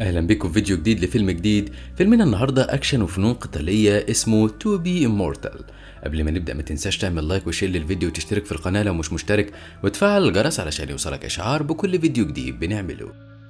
اهلا بيكم في فيديو جديد لفيلم جديد فيلمنا النهارده اكشن وفنون قتاليه اسمه تو بي امورتال قبل ما نبدا ما تنساش تعمل لايك وشير للفيديو وتشترك في القناه لو مش مشترك وتفعل الجرس علشان يوصلك اشعار بكل فيديو جديد بنعمله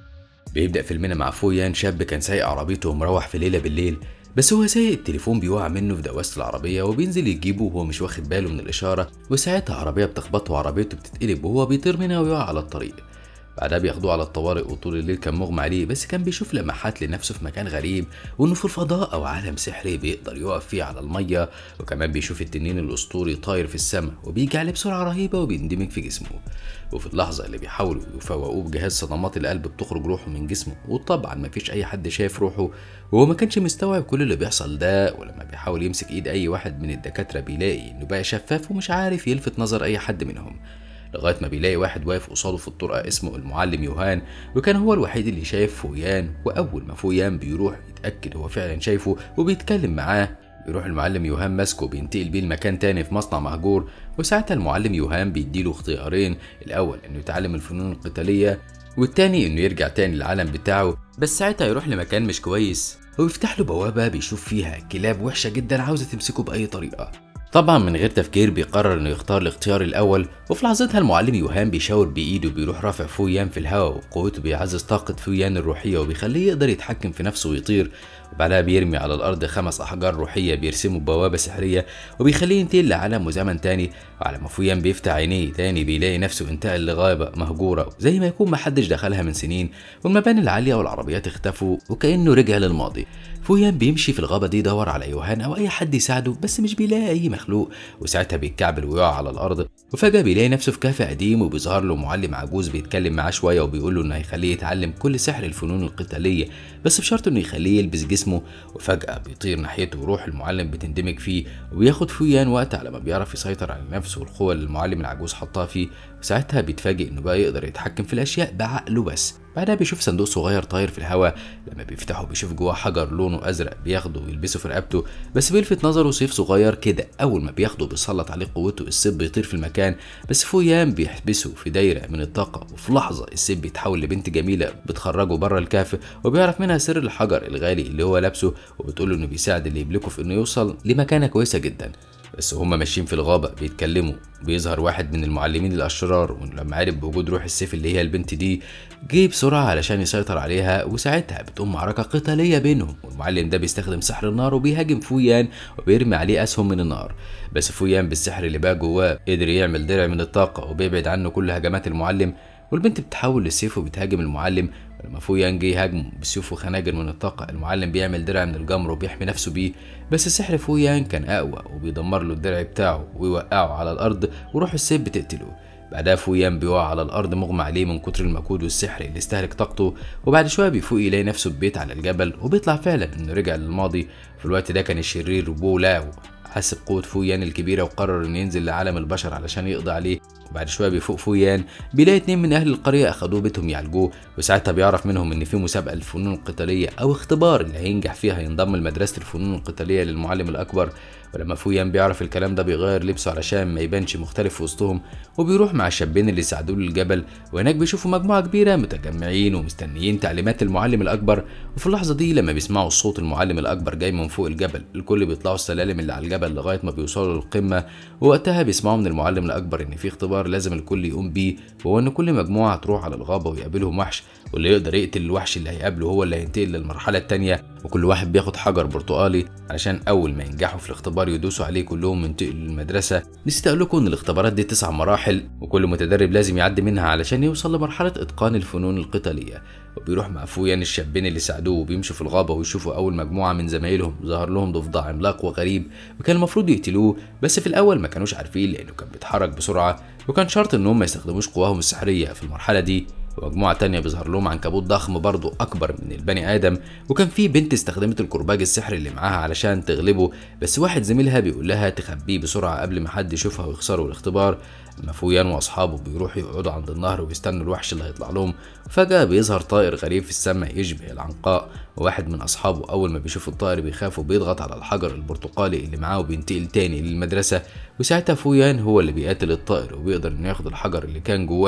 بيبدا فيلمنا مع فويان شاب كان سايق عربيته ومروح في ليله بالليل بس هو سايق التليفون بيقع منه في دواسة العربية وبينزل يجيبه وهو مش واخد باله من الإشارة وساعتها عربية بتخبطه وعربيته بتتقلب وهو بيطير منها ويقع على الطريق بعدها بياخدوه على الطوارئ وطول الليل كان مغمى عليه بس كان بيشوف لمحات لنفسه في مكان غريب وانه في الفضاء او عالم سحري بيقدر يقف فيه على الميه وكمان بيشوف التنين الاسطوري طاير في السماء وبيجي عليه بسرعه رهيبه وبيندمج في جسمه وفي اللحظه اللي بيحاولوا يفوقوه بجهاز صدمات القلب بتخرج روحه من جسمه وطبعا مفيش اي حد شايف روحه وهو ما كانش مستوعب كل اللي بيحصل ده ولما بيحاول يمسك ايد اي واحد من الدكاتره بيلاقي انه بقى شفاف ومش عارف يلفت نظر اي حد منهم لغايه ما بيلاقي واحد واقف قصاده في الطرقه اسمه المعلم يوهان وكان هو الوحيد اللي شايف فويان واول ما فويان بيروح يتاكد هو فعلا شايفه وبيتكلم معاه بيروح المعلم يوهان ماسكه وبينتقل بيه لمكان تاني في مصنع مهجور وساعتها المعلم يوهان بيديله اختيارين الاول انه يتعلم الفنون القتاليه والتاني انه يرجع تاني للعالم بتاعه بس ساعتها يروح لمكان مش كويس ويفتح له بوابه بيشوف فيها كلاب وحشه جدا عاوزه تمسكه باي طريقه طبعا من غير تفكير بيقرر انه يختار الاختيار الاول وفي لحظتها المعلم يوهان بيشاور بايده بيروح رافع فويان في الهواء وقوته بيعزز طاقة فويان الروحية وبيخليه يقدر يتحكم في نفسه ويطير وبعدها بيرمي على الارض خمس احجار روحية بيرسموا بوابة سحرية وبيخليه ينتقل لعالم وزمن تاني وعلى ما فويان بيفتح عينيه تاني بيلاقي نفسه انتقل لغابة مهجورة زي ما يكون محدش دخلها من سنين والمباني العالية والعربيات اختفوا وكأنه رجع للماضي فويان بيمشي في الغابة دي يدور على يوهان أو أي حد يساعده بس مش بيلاقي أي مخلوق وساعتها بيتكعبل ويقع على الأرض وفجأة بيلاقي نفسه في كافي قديم وبيظهر له معلم عجوز بيتكلم معاه شوية وبيقول له إنه هيخليه يتعلم كل سحر الفنون القتالية بس بشرط إنه يخليه يلبس جسمه وفجأة بيطير ناحيته وروح المعلم بتندمج فيه وبياخد فويان وقت على ما بيعرف يسيطر على نفسه والقوة اللي المعلم العجوز حطها فيه وساعتها بيتفاجئ إنه بقى يقدر يتحكم في الأشياء بعقله بس بعدها بيشوف صندوق صغير طاير في الهواء لما بيفتحه بيشوف جواه حجر لونه ازرق بياخده ويلبسه في رقبته بس بيلفت نظره سيف صغير كده اول ما بياخده بيسلط عليه قوته السيف بيطير في المكان بس فويان بيحبسه في دايره من الطاقه وفي لحظه السيف بيتحول لبنت جميله بتخرجه بره الكهف وبيعرف منها سر الحجر الغالي اللي هو لابسه وبتقول انه بيساعد اللي يملكه في انه يوصل لمكانه كويسه جدا بس هما ماشيين في الغابة بيتكلموا بيظهر واحد من المعلمين الأشرار ولما عرف بوجود روح السيف اللي هي البنت دي جه بسرعة علشان يسيطر عليها وساعتها بتقوم معركة قتالية بينهم والمعلم ده بيستخدم سحر النار وبيهاجم فويان وبيرمي عليه أسهم من النار بس فويان بالسحر اللي بقى جواه قدر يعمل درع من الطاقة وبيبعد عنه كل هجمات المعلم والبنت بتتحول للسيف وبتهاجم المعلم ولما فويان جه يهاجمه بسيوف وخناجر من الطاقة المعلم بيعمل درع من الجمر وبيحمي نفسه بيه بس سحر فويان كان أقوى وبيدمر له الدرع بتاعه ويوقعه على الأرض وروح السيف بتقتله بعدها فويان بيقع على الأرض مغمى عليه من كتر المجهود والسحر اللي استهلك طاقته وبعد شوية بيفوق يلاقي نفسه في بيت على الجبل وبيطلع فعلا إنه رجع للماضي في الوقت ده كان الشرير بولاو حس بقوة فويان الكبيرة وقرر إنه ينزل لعالم البشر علشان يقضي عليه وبعد شويه بيفوق فويان بيلاقي اتنين من اهل القريه اخدوه بيتهم يعالجوه وساعتها بيعرف منهم ان في مسابقه للفنون القتاليه او اختبار اللي هينجح فيها هينضم لمدرسه الفنون القتاليه للمعلم الاكبر ولما فويان بيعرف الكلام ده بيغير لبسه علشان ما يبانش مختلف في وسطهم وبيروح مع الشابين اللي ساعدوه للجبل وهناك بيشوفوا مجموعه كبيره متجمعين ومستنيين تعليمات المعلم الاكبر وفي اللحظه دي لما بيسمعوا صوت المعلم الاكبر جاي من فوق الجبل الكل بيطلعوا السلالم اللي على الجبل لغايه ما بيوصلوا للقمه ووقتها بيسمعوا من المعلم الاكبر ان في اختبار لازم الكل يقوم بيه وهو ان كل مجموعه تروح على الغابه ويقابلهم وحش واللي يقدر يقتل الوحش اللي هيقابله هو اللي هينتقل للمرحله التانيه وكل واحد بياخد حجر برتقالي علشان اول ما ينجحوا في الاختبار يدوسوا عليه كلهم ينتقلوا للمدرسه نسيت اقول لكم ان الاختبارات دي تسع مراحل وكل متدرب لازم يعدي منها علشان يوصل لمرحله اتقان الفنون القتاليه وبيروح مع فويان الشابين اللي ساعدوه وبيمشوا في الغابه ويشوفوا اول مجموعه من زمايلهم ظهر لهم ضفدع عملاق وغريب وكان المفروض يقتلوه بس في الاول ما كانوش عارفين لانه كان بيتحرك بسرعه وكان شرط انهم ما يستخدموش قواهم السحريه في المرحله دي ومجموعة تانية بيظهر لهم عنكبوت ضخم برضه أكبر من البني آدم وكان في بنت استخدمت الكرباج السحري اللي معاها علشان تغلبه بس واحد زميلها بيقول لها تخبيه بسرعة قبل ما حد يشوفها ويخسروا الاختبار أما فويان وأصحابه بيروحوا يقعدوا عند النهر ويستنوا الوحش اللي هيطلع لهم فجأة بيظهر طائر غريب في السماء يشبه العنقاء وواحد من أصحابه أول ما بيشوف الطائر بيخاف وبيضغط على الحجر البرتقالي اللي معاه وبينتقل تاني للمدرسة وساعتها فويان هو اللي بيقاتل الطائر وبيقدر إنه ياخد الحجر اللي كان جواه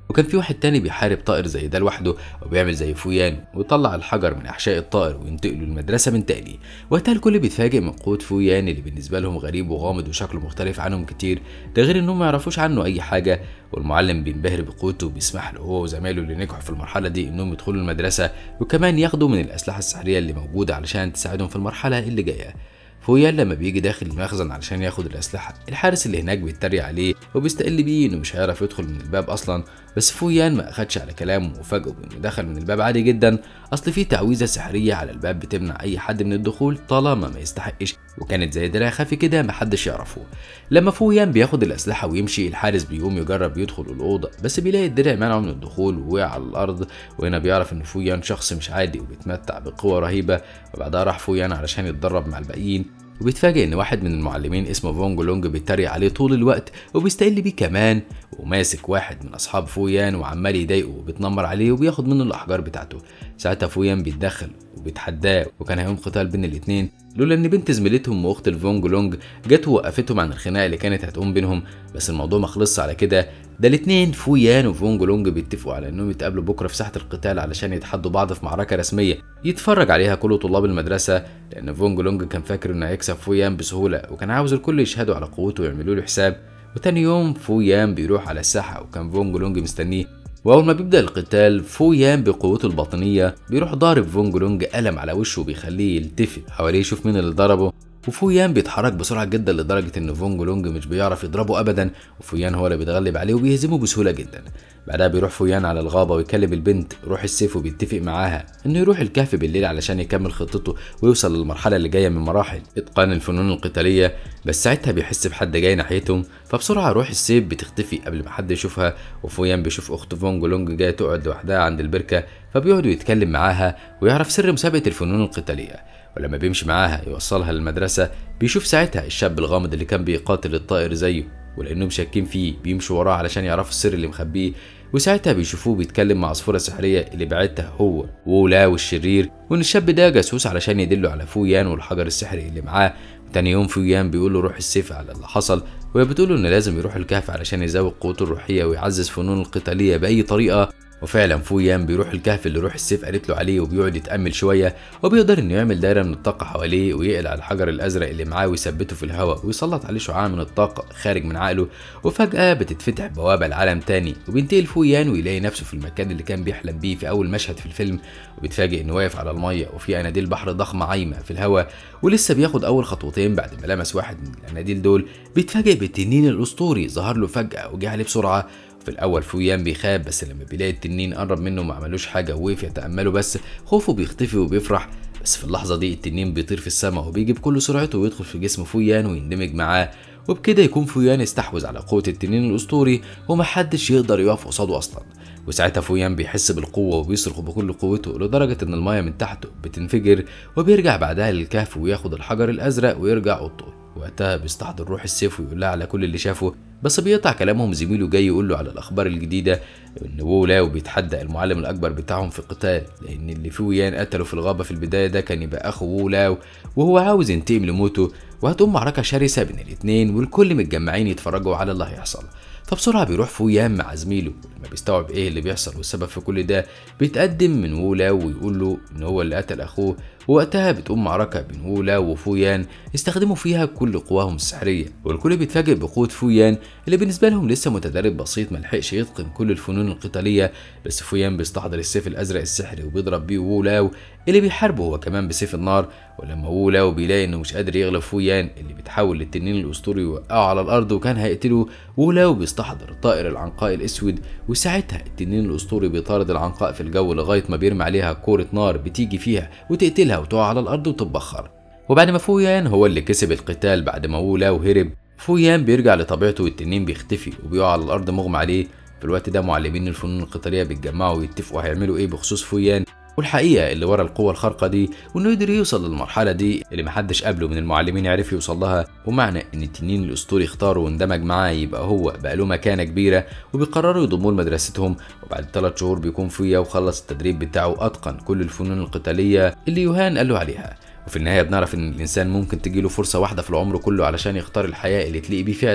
وكان في واحد تاني بيحارب طائر زي ده لوحده وبيعمل زي فويان ويطلع الحجر من احشاء الطائر وينتقله المدرسه من تاني وقتها الكل بيتفاجئ من قوه فويان اللي بالنسبه لهم غريب وغامض وشكله مختلف عنهم كتير ده غير انهم ما يعرفوش عنه اي حاجه والمعلم بينبهر بقوته وبيسمح له هو وزمايله اللي نجحوا في المرحله دي انهم يدخلوا المدرسه وكمان ياخدوا من الاسلحه السحريه اللي موجوده علشان تساعدهم في المرحله اللي جايه فويان لما بيجي داخل المخزن علشان ياخد الأسلحة الحارس اللي هناك بيتريق عليه وبيستقل بيه إنه مش هيعرف يدخل من الباب أصلا بس فويان ما أخدش على كلامه وفاجئه بإنه دخل من الباب عادي جدا أصل في تعويذة سحرية على الباب بتمنع أي حد من الدخول طالما ما يستحقش وكانت زي دراع خفي كده محدش يعرفه لما فويان بياخد الأسلحة ويمشي الحارس بيقوم يجرب يدخل الأوضة بس بيلاقي الدرع منعه من الدخول ووقع على الأرض وهنا بيعرف إن فويان شخص مش عادي وبيتمتع بقوة رهيبة وبعدها راح فويان علشان يتدرب مع الباقيين وبيتفاجئ ان واحد من المعلمين اسمه فونج لونج بيتريق عليه طول الوقت وبيستقل بيه كمان وماسك واحد من اصحاب فويان وعمال يضايقه وبيتنمر عليه وبياخد منه الاحجار بتاعته ساعتها فويان بيتدخل وبيتحداه وكان هيقوم قتال بين الاتنين لولا ان بنت زميلتهم واخت الفونج لونج جت ووقفتهم عن الخناقه اللي كانت هتقوم بينهم بس الموضوع ما خلصش على كده ده الاتنين فويان وفونج لونج بيتفقوا على انهم يتقابلوا بكره في ساحه القتال علشان يتحدوا بعض في معركه رسميه يتفرج عليها كل طلاب المدرسه لان فونج لونج كان فاكر انه هيكسب فويان بسهوله وكان عاوز الكل يشهدوا على قوته ويعملوا له حساب وتاني يوم فويان بيروح على الساحه وكان فونج لونج مستنيه واول ما بيبدا القتال فويان بقوته الباطنيه بيروح ضارب فونج لونج قلم على وشه وبيخليه يلتفت حواليه يشوف مين اللي ضربه وفويان بيتحرك بسرعه جدا لدرجه ان فونج لونج مش بيعرف يضربه ابدا وفويان هو اللي بيتغلب عليه وبيهزمه بسهوله جدا بعدها بيروح فويان على الغابه ويكلم البنت روح السيف وبيتفق معاها انه يروح الكهف بالليل علشان يكمل خطته ويوصل للمرحله اللي جايه من مراحل اتقان الفنون القتاليه بس ساعتها بيحس بحد جاي ناحيتهم فبسرعه روح السيف بتختفي قبل ما حد يشوفها وفويان بيشوف اخت فونج لونج جايه تقعد لوحدها عند البركه فبيقعد يتكلم معاها ويعرف سر مسابقه الفنون القتاليه ولما بيمشي معاها يوصلها للمدرسة بيشوف ساعتها الشاب الغامض اللي كان بيقاتل الطائر زيه ولأنهم شاكين فيه بيمشوا وراه علشان يعرفوا السر اللي مخبيه وساعتها بيشوفوه بيتكلم مع عصفورة سحرية اللي بعتها هو وولاو الشرير وإن الشاب ده جاسوس علشان يدله على فويان والحجر السحري اللي معاه تاني يوم فويان بيقول له روح السيف على اللي حصل وهي بتقول له إن لازم يروح الكهف علشان يزود قوته الروحية ويعزز فنون القتالية بأي طريقة وفعلا فويان بيروح الكهف اللي روح السيف قالت له عليه وبيقعد يتامل شويه وبيقدر انه يعمل دايره من الطاقه حواليه ويقلع الحجر الازرق اللي معاه ويثبته في الهواء ويسلط عليه شعاع من الطاقه خارج من عقله وفجاه بتتفتح بوابه لعالم تاني وبينتقل فويان ويلاقي نفسه في المكان اللي كان بيحلم بيه في اول مشهد في الفيلم وبيتفاجئ انه واقف على الميه وفي اناديل بحر ضخمه عايمه في الهواء ولسه بياخد اول خطوتين بعد ما لمس واحد من الاناديل دول بيتفاجئ بالتنين الاسطوري ظهر له فجاه وجه عليه بسرعه في الاول فويان بيخاف بس لما بيلاقي التنين قرب منه ما عملوش حاجه ووقف يتامله بس خوفه بيختفي وبيفرح بس في اللحظه دي التنين بيطير في السماء وبيجي بكل سرعته ويدخل في جسم فويان ويندمج معاه وبكده يكون فويان استحوذ على قوه التنين الاسطوري ومحدش يقدر يقف قصاده اصلا وساعتها فويان بيحس بالقوة وبيصرخ بكل قوته لدرجة إن المايه من تحته بتنفجر وبيرجع بعدها للكهف وياخد الحجر الأزرق ويرجع أوضته وقتها بيستحضر روح السيف ويقول لها على كل اللي شافه بس بيقطع كلامهم زميله جاي يقول له على الأخبار الجديدة إن وو لاو بيتحدى المعلم الأكبر بتاعهم في قتال لأن اللي فويان قتله في الغابة في البداية ده كان يبقى أخو وو لاو وهو عاوز ينتقم لموته وهتقوم معركة شرسة بين الاتنين والكل متجمعين يتفرجوا على اللي هيحصل فبسرعة بيروح فويان مع زميله ولما بيستوعب ايه اللي بيحصل والسبب في كل ده بيتقدم من وولاو ويقول له ان هو اللي قتل اخوه ووقتها بتقوم معركة بين وولاو وفويان استخدموا فيها كل قواهم السحرية والكل بيتفاجئ بقوة فويان اللي بالنسبة لهم لسه متدرب بسيط ملحقش يتقن كل الفنون القتالية بس فويان بيستحضر السيف الأزرق السحري وبيضرب بيه وولاو اللي بيحاربه هو كمان بسيف النار ولما وولاو بيلاقي انه مش قادر يغلب فويان اللي بيتحول للتنين الاسطوري ويوقعه على الارض وكان هيقتله وولاو بيستحضر طائر العنقاء الاسود وساعتها التنين الاسطوري بيطارد العنقاء في الجو لغايه ما بيرمي عليها كوره نار بتيجي فيها وتقتلها وتقع على الارض وتتبخر وبعد ما فويان هو اللي كسب القتال بعد ما وولاو هرب فويان بيرجع لطبيعته والتنين بيختفي وبيقع على الارض مغمى عليه في الوقت ده معلمين الفنون القتاليه بيتجمعوا ويتفقوا هيعملوا ايه بخصوص فويان والحقيقة اللي ورا القوة الخارقة دي وإنه قدر يوصل للمرحلة دي اللي محدش قبله من المعلمين عرف يوصل لها ومعنى إن التنين الأسطوري اختاره واندمج معاه يبقى هو بقى له مكانة كبيرة وبيقرروا يضموه لمدرستهم وبعد ثلاث شهور بيكون فويا وخلص التدريب بتاعه أتقن كل الفنون القتالية اللي يوهان قال له عليها وفي النهاية بنعرف إن الإنسان ممكن تجيله فرصة واحدة في العمر كله علشان يختار الحياة اللي تليق بيه فعلا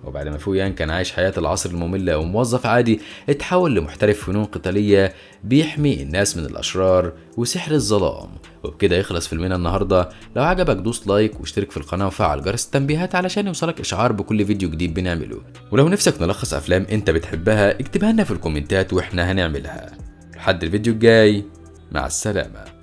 وبعد ما فويان كان عايش حياة العصر المملة وموظف عادي اتحول لمحترف فنون قتالية بيحمي الناس من الأشرار وسحر الظلام وبكده يخلص فيلمنا النهاردة لو عجبك دوس لايك واشترك في القناة وفعل جرس التنبيهات علشان يوصلك إشعار بكل فيديو جديد بنعمله ولو نفسك نلخص أفلام أنت بتحبها اكتبها لنا في الكومنتات وإحنا هنعملها لحد الفيديو الجاي مع السلامة